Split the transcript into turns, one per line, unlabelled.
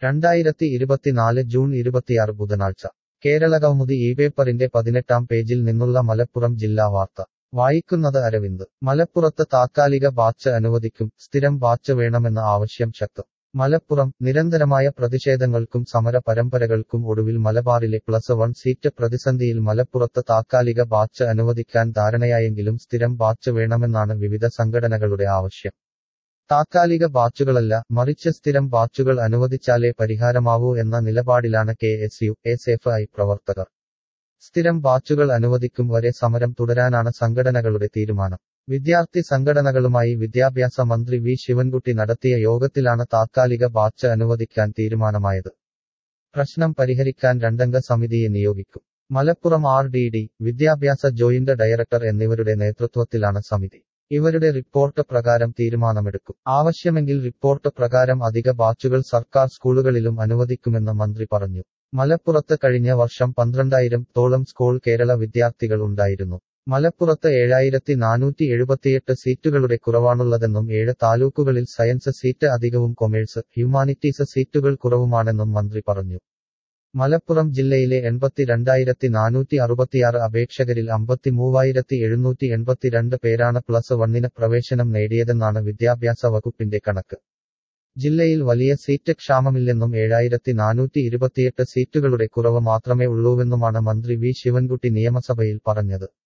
രണ്ടായിരത്തി ഇരുപത്തിനാല് ജൂൺ ഇരുപത്തിയാറ് ബുധനാഴ്ച കേരളകൗമുദി ഈ പേപ്പറിന്റെ പതിനെട്ടാം പേജിൽ നിന്നുള്ള മലപ്പുറം ജില്ലാ വാർത്ത വായിക്കുന്നത് അരവിന്ദ് മലപ്പുറത്ത് താത്കാലിക ബാച്ച് അനുവദിക്കും സ്ഥിരം ബാച്ച് വേണമെന്ന ആവശ്യം ശക്തം മലപ്പുറം നിരന്തരമായ പ്രതിഷേധങ്ങൾക്കും സമര പരമ്പരകൾക്കും ഒടുവിൽ മലബാറിലെ പ്ലസ് വൺ സീറ്റ് പ്രതിസന്ധിയിൽ മലപ്പുറത്ത് താത്കാലിക ബാച്ച് അനുവദിക്കാൻ ധാരണയായെങ്കിലും സ്ഥിരം ബാച്ച് വേണമെന്നാണ് വിവിധ സംഘടനകളുടെ ആവശ്യം താത്കാലിക ബാച്ചുകളല്ല മറിച്ച് സ്ഥിരം ബാച്ചുകൾ അനുവദിച്ചാലേ പരിഹാരമാവൂ എന്ന നിലപാടിലാണ് K S U S F I പ്രവർത്തകർ സ്ഥിരം ബാച്ചുകൾ അനുവദിക്കും വരെ സമരം തുടരാനാണ് സംഘടനകളുടെ തീരുമാനം വിദ്യാർത്ഥി സംഘടനകളുമായി വിദ്യാഭ്യാസ മന്ത്രി വി ശിവൻകുട്ടി നടത്തിയ യോഗത്തിലാണ് താത്കാലിക ബാച്ച് അനുവദിക്കാൻ തീരുമാനമായത് പ്രശ്നം പരിഹരിക്കാൻ രണ്ടംഗ സമിതിയെ നിയോഗിക്കും മലപ്പുറം ആർ ഡി ഡി വിദ്യാഭ്യാസ ജോയിന്റ് ഡയറക്ടർ എന്നിവരുടെ നേതൃത്വത്തിലാണ് സമിതി ഇവരുടെ റിപ്പോർട്ട് പ്രകാരം തീരുമാനമെടുക്കും ആവശ്യമെങ്കിൽ റിപ്പോർട്ട് പ്രകാരം അധിക ബാച്ചുകൾ സർക്കാർ സ്കൂളുകളിലും അനുവദിക്കുമെന്ന് മന്ത്രി പറഞ്ഞു മലപ്പുറത്ത് കഴിഞ്ഞ വർഷം പന്ത്രണ്ടായിരം തോളം സ്കൂൾ കേരള വിദ്യാർത്ഥികൾ ഉണ്ടായിരുന്നു മലപ്പുറത്ത് ഏഴായിരത്തി നാനൂറ്റി എഴുപത്തിയെട്ട് സീറ്റുകളുടെ കുറവാണുള്ളതെന്നും ഏഴ് താലൂക്കുകളിൽ സയൻസ് സീറ്റ് അധികവും കൊമേഴ്സ് ഹ്യൂമാനിറ്റീസ് സീറ്റുകൾ കുറവുമാണെന്നും മന്ത്രി പറഞ്ഞു മലപ്പുറം ജില്ലയിലെ എൺപത്തിരണ്ടായിരത്തി നാനൂറ്റി അറുപത്തിയാറ് അപേക്ഷകരിൽ അമ്പത്തി മൂവായിരത്തി എഴുന്നൂറ്റി എൺപത്തിരണ്ട് പേരാണ് പ്ലസ് വണ്ണിന് പ്രവേശനം നേടിയതെന്നാണ് വിദ്യാഭ്യാസ വകുപ്പിന്റെ കണക്ക് ജില്ലയിൽ വലിയ സീറ്റ് ക്ഷാമമില്ലെന്നും ഏഴായിരത്തി നാനൂറ്റി ഇരുപത്തിയെട്ട് സീറ്റുകളുടെ കുറവ് മാത്രമേ ഉള്ളൂവെന്നുമാണ് മന്ത്രി വി ശിവൻകുട്ടി നിയമസഭയിൽ പറഞ്ഞത്